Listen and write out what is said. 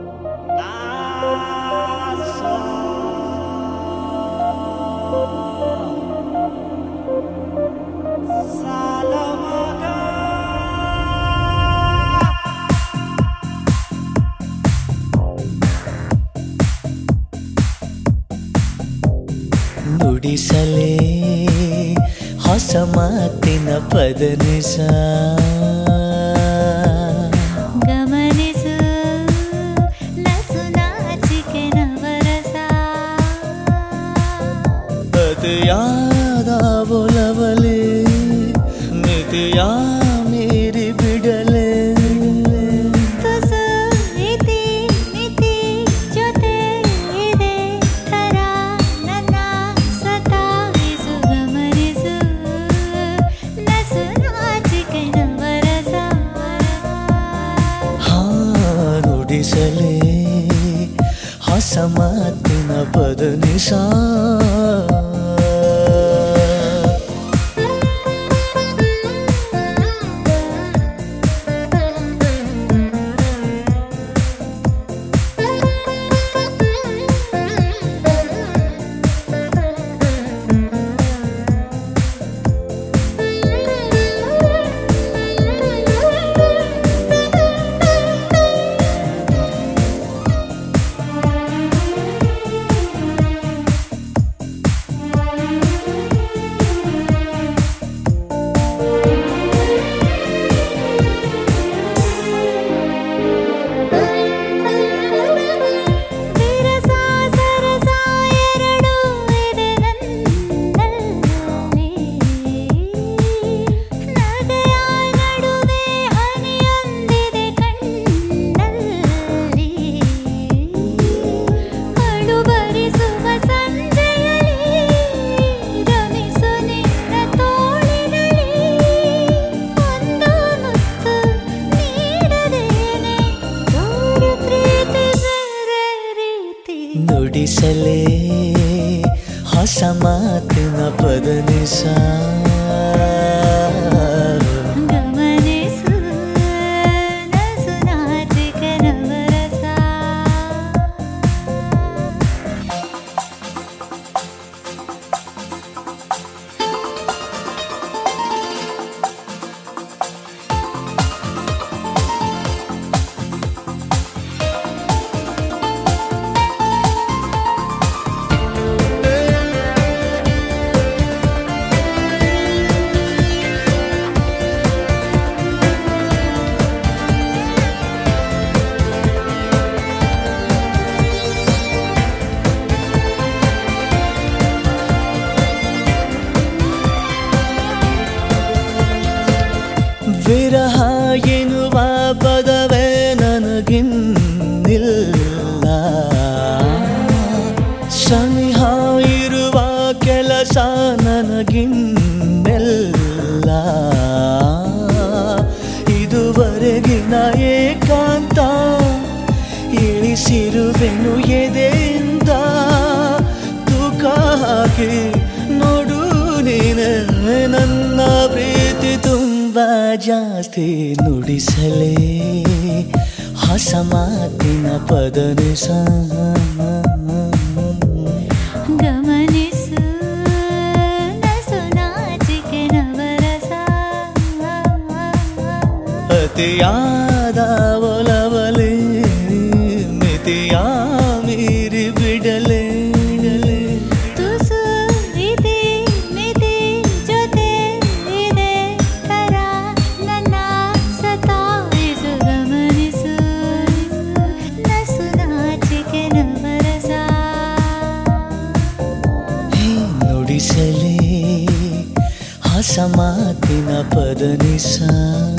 ನುಡಿಸಲೇ ಹೊಸ ಮಾತಿನ ಪದನಿಸ ಗಮನಿಸು ನಸು ನಾಚಿಕೆ ನವರಸ ಅತಿಯಾದ ಒಲವಲೆ ಮಿತಿಯ ಮೀರಿ ಬಿಡಲೆ ತುಸು ಇತಿ ಮಿತಿ ಜೊತೆ ಇದೆ ಥರ ನನ್ನ ಸತಾಯಿಸು ಗಮನಿಸು ನಸು ನಾಚಿಕೆ ನವರಸ ಹಾ ನುಡಿಸಲೇ ಹೊಸ ಮಾತಿನ ಪದನಿಸ ವಿರಸ ಸರಸ ಎರಡು ಇದೆ ನನ್ನಲ್ಲಿ ನಗೆಯ ನಡುವೆ ಹನಿಯೊಂದಿದೆ ಕಣ್ಣಲ್ಲಿ ಅಳು ಬರಿಸುವ ಸಂಜೆಯಲ್ಲಿ ರಮಿಸು ನಿನ್ನ ತೋಳಿನಲ್ಲಿ ಒಂದು ಮುತ್ತು ನೀಡದೇನೆ ದೂರ ಪ್ರೀತಿ ಬೇರೆ ರೀತಿ ನುಡಿಸಲೇ ಹೊಸ ಮಾತಿನ ಪದನಿಸ ಗಮನಿಸು ನಸು ನಾಚಿಕೆ ನವರಸ ವಿರಹ ಎನ್ನುವ ಪದವೇ ನನಗಿನ್ನಿಲ್ಲ ಸನಿಹ ಇರುವ ಕೆಲಸ ನನಗಿನ್ನೆಲ್ಲ ಇದುವರೆಗಿನ ಏಕಾಂತ ಇಳಿಸಿರುವೆನು ಎದೆಯಿಂದ ತೂಕ ಹಾಕಿ ನೋಡು ನೀನೆ ನನ್ನ ಪ್ರೀತಿ ತುಂಬ ಜಾಸ್ತಿ ನುಡಿಸಲೇ ಹೊಸ ಮಾತಿನ ಪದನಿಸ ಗಮನಿಸು ನಸು ನಾಚಿಕೆ ನವರಸ ಅತಿಯಾದ ಒಲವಲೆ ಮಿತಿಯ ಮೀರಿ ಬಿಡಲೆ ತುಸು ಇತಿ ಮಿತಿ ಜೊತೆ ಇದೆ ಥರ ನನ್ನ ಸತಾಯಿಸು ಗಮನಿಸು ನಸು ನಾಚಿಕೆ ನವರಸ ಹೇ ನುಡಿಸಲೇ ಹೊಸ ಮಾತಿನ ಪದನಿಸ